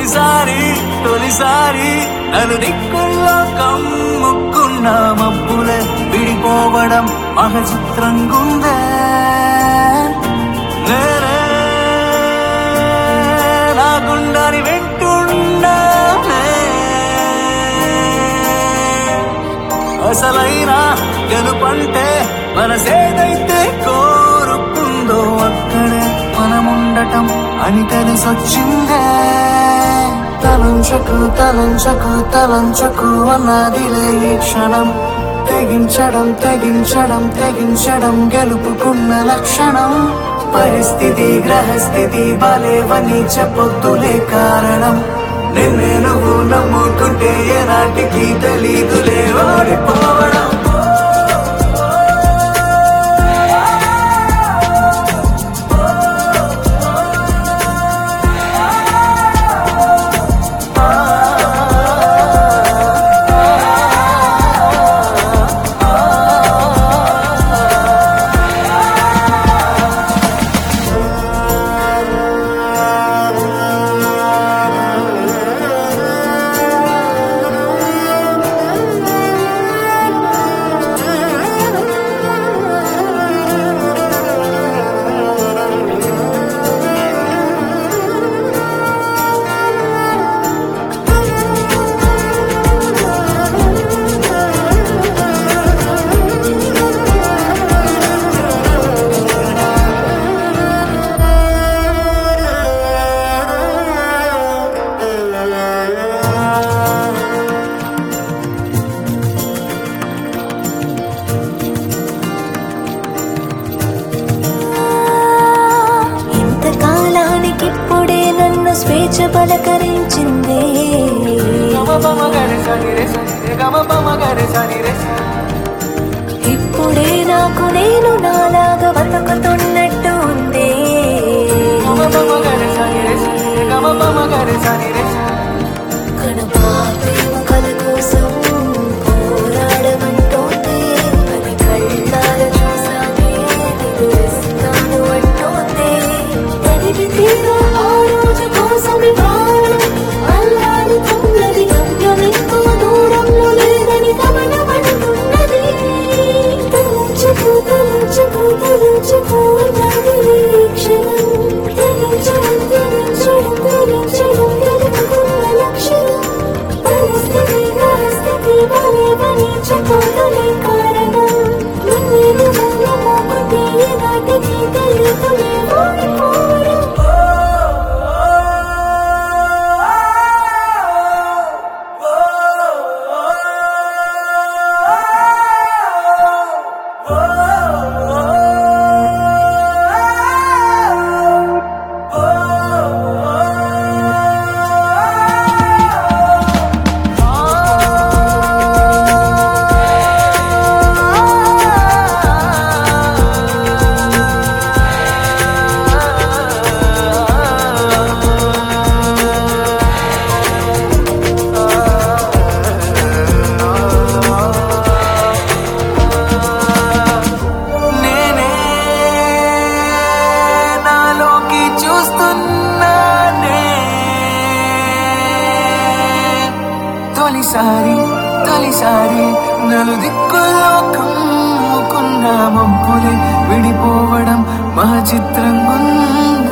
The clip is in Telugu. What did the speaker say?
తొలిసారి తొలిసారి నలు దిక్కుల్లో కమ్ముకున్న మబ్బులే విడిపోవడం మహచిత్రంగుందే నేనే నా గుండని వింటున్నానే అసలైన గెలుపంటే మనసేదైతే కోరుకుందో అక్కడే మనముండటం అని తెలిసొచ్చిందే తలంచకు తలంచకు తలంచకు అన్నదిలే ఈ క్షణం తెగించడం తెగించడం తెగించడం గెలుపుకున్న లక్షణం పరిస్థితి గ్రహస్థితి బాలేవని చెప్పొద్దులే కారణం నిన్నే నువ్వు నమ్ముకుంటే ఏనాటికి తెలీదులే ఓడిపోవడం ఇంతకాలానికిప్పుడే నన్ను స్వేచ్ఛ పలకరించిందే ఇప్పుడే నాకు నేను నాలాగా బతుకుతున్నట్టు ఉందే కనుపాపేమ కల కోసం పోరాడమంటోంది అది కళ్ళార చూసానే నిలుస్తాను అంటోంది తనివి తీరా ఆ రోజు కోసమే ప్రాణం అల్లాడుతున్నది గమ్యం ఎక్కువ దూరంలో లేదని గమనమంటున్నది తలంచుకు తలంచుకు తలంచుకు ఉన్నది ఈ క్షణం తలంచడం తలంచడం తలంచడం గెలుపుకున్న లక్షణం పరిస్థితి పరిస్థితి బలేవని చెప్పొద్దులే కారణం నిన్ను నమ్మకుంటే నాటికి తెలియదులే ఓడిపోవడం నేనే నాలోకి చూస్తున్నానే తొలిసారి తొలిసారి నలు దిక్కుల్లో కమ్ముకున్న మబ్బులే విడిపోవడం మా చిత్రం